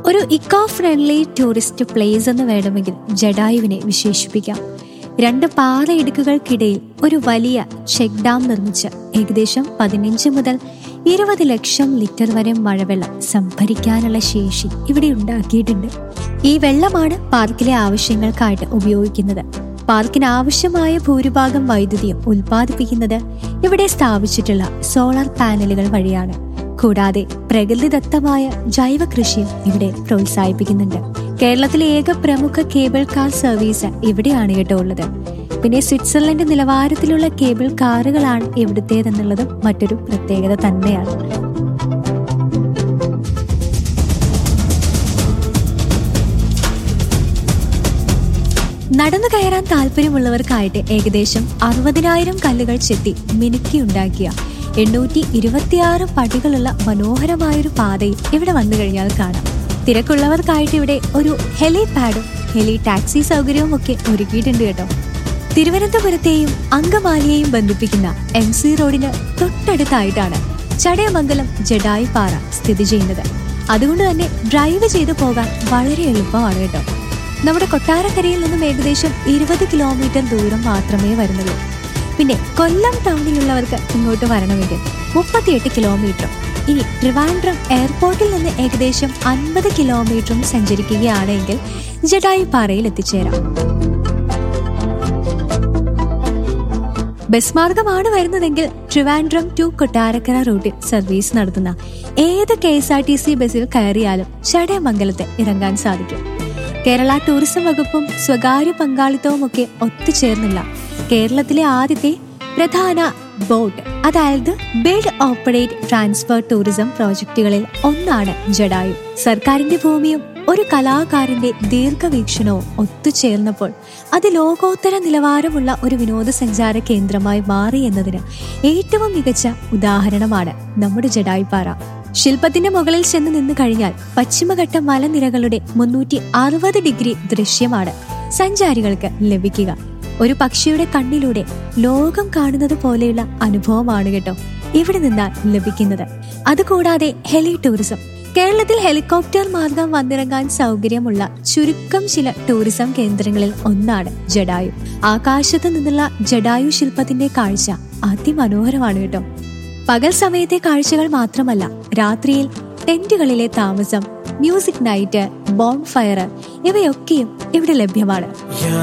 ഒരു eco friendly tourist place എന്ന് വേണമെങ്കിൽ ജഡായുവിനെ വിശേഷിപ്പിക്കാം രണ്ട് പാറയിടുക്കുകൾക്കിടയിൽ ഒരു വലിയ ചെക്ക് ഡാം നിർമ്മിച്ച് ഏകദേശം പതിനഞ്ച് മുതൽ ഇരുപത് ലക്ഷം ലിറ്റർ വരെ മഴവെള്ളം സംഭരിക്കാനുള്ള ശേഷി ഇവിടെ ഉണ്ടാക്കിയിട്ടുണ്ട് ഈ വെള്ളമാണ് പാർക്കിലെ ആവശ്യങ്ങൾക്കായിട്ട് ഉപയോഗിക്കുന്നത് പാർക്കിന് ആവശ്യമായ ഭൂരിഭാഗം വൈദ്യുതിയും ഉൽപ്പാദിപ്പിക്കുന്നത് ഇവിടെ സ്ഥാപിച്ചിട്ടുള്ള സോളാർ പാനലുകൾ വഴിയാണ് കൂടാതെ പ്രകൃതിദത്തമായ ജൈവ കൃഷിയും ഇവിടെ പ്രോത്സാഹിപ്പിക്കുന്നുണ്ട് കേരളത്തിലെ ഏക പ്രമുഖ കേബിൾ കാർ സർവീസ് ഇവിടെയാണ് കേട്ടോ ഉള്ളത് പിന്നെ സ്വിറ്റ്സർലൻഡ് നിലവാരത്തിലുള്ള കേബിൾ കാറുകളാണ് ഇവിടുത്തേതെന്നുള്ളതും മറ്റൊരു പ്രത്യേകത തന്നെയാണ് നടന്നു കയറാൻ താല്പര്യമുള്ളവർക്കായിട്ട് ഏകദേശം അറുപതിനായിരം കല്ലുകൾ ചെത്തി മിനുക്കിയുണ്ടാക്കിയ എണ്ണൂറ്റി ഇരുപത്തിയാറ് പടികളുള്ള മനോഹരമായൊരു പാതയിൽ ഇവിടെ വന്നു കഴിഞ്ഞാൽ കാണാം തിരക്കുള്ളവർക്കായിട്ട് ഇവിടെ ഒരു ഹെലിപാഡും ഹെലി ടാക്സി സൗകര്യവും ഒക്കെ ഒരുക്കിയിട്ടുണ്ട് കേട്ടോ തിരുവനന്തപുരത്തെയും അങ്കമാലിയെയും ബന്ധിപ്പിക്കുന്ന എം സി റോഡിന് തൊട്ടടുത്തായിട്ടാണ് ചടയമംഗലം ജഡായി പാറ സ്ഥിതി ചെയ്യുന്നത് അതുകൊണ്ട് തന്നെ ഡ്രൈവ് ചെയ്തു പോകാൻ വളരെ എളുപ്പമാണ് കേട്ടോ നമ്മുടെ കൊട്ടാരക്കരയിൽ നിന്നും ഏകദേശം ഇരുപത് കിലോമീറ്റർ ദൂരം മാത്രമേ വരുന്നുള്ളൂ പിന്നെ കൊല്ലം ടൗണിലുള്ളവർക്ക് ഇങ്ങോട്ട് വരണമെങ്കിൽ മുപ്പത്തിയെട്ട് കിലോമീറ്ററും ഇനി ട്രിവാൻഡ്രം എയർപോർട്ടിൽ നിന്ന് ഏകദേശം അൻപത് കിലോമീറ്ററും സഞ്ചരിക്കുകയാണെങ്കിൽ ജഡായി പാറയിൽ എത്തിച്ചേരാം ബസ് മാർഗമാണ് വരുന്നതെങ്കിൽ ട്രിവാൻഡ്രം ടു കൊട്ടാരക്കര റൂട്ടിൽ സർവീസ് നടത്തുന്ന ഏത് K S R T C ബസ്സിൽ കയറിയാലും ചടയമംഗലത്ത് ഇറങ്ങാൻ സാധിക്കും കേരള ടൂറിസം വകുപ്പും സ്വകാര്യ പങ്കാളിത്തവും ഒക്കെ ഒത്തുചേർന്നുള്ള കേരളത്തിലെ ആദ്യത്തെ പ്രധാന ബോട്ട് അതായത് ബിൽഡ് ഓപ്പറേറ്റ് ട്രാൻസ്ഫർ ടൂറിസം പ്രോജക്റ്റുകളിൽ ഒന്നാണ് ജഡായു സർക്കാരിന്റെ ഭൂമിയും ഒരു കലാകാരന്റെ ദീർഘവീക്ഷണവും ഒത്തുചേർന്നപ്പോൾ അത് ലോകോത്തര നിലവാരമുള്ള ഒരു വിനോദസഞ്ചാര കേന്ദ്രമായി മാറി എന്നതിന് ഏറ്റവും മികച്ച ഉദാഹരണമാണ് നമ്മുടെ ജഡായിപ്പാറ ശില്പത്തിന്റെ മുകളിൽ ചെന്ന് നിന്ന് കഴിഞ്ഞാൽ പശ്ചിമഘട്ട മലനിരകളുടെ മുന്നൂറ്റി അറുപത് ഡിഗ്രി ദൃശ്യമാണ് സഞ്ചാരികൾക്ക് ലഭിക്കുക ഒരു പക്ഷിയുടെ കണ്ണിലൂടെ ലോകം കാണുന്നത് പോലെയുള്ള അനുഭവമാണ് കേട്ടോ ഇവിടെ നിന്നാൽ ലഭിക്കുന്നത് അതുകൂടാതെ ഹെലി ടൂറിസം കേരളത്തിൽ ഹെലികോപ്റ്റർ മാർഗം വന്നിറങ്ങാൻ സൗകര്യമുള്ള ചുരുക്കം ചില ടൂറിസം കേന്ദ്രങ്ങളിൽ ഒന്നാണ് ജഡായു ആകാശത്ത് നിന്നുള്ള ജഡായു ശില്പത്തിന്റെ കാഴ്ച അതിമനോഹരമാണ് കേട്ടോ പകൽ സമയത്തെ കാഴ്ചകൾ മാത്രമല്ല രാത്രിയിൽ ടെന്റുകളിലെ താമസം മ്യൂസിക് നൈറ്റ് ബോൺ ഫയർ ഇവയൊക്കെയും ഇവിടെ ലഭ്യമാണ്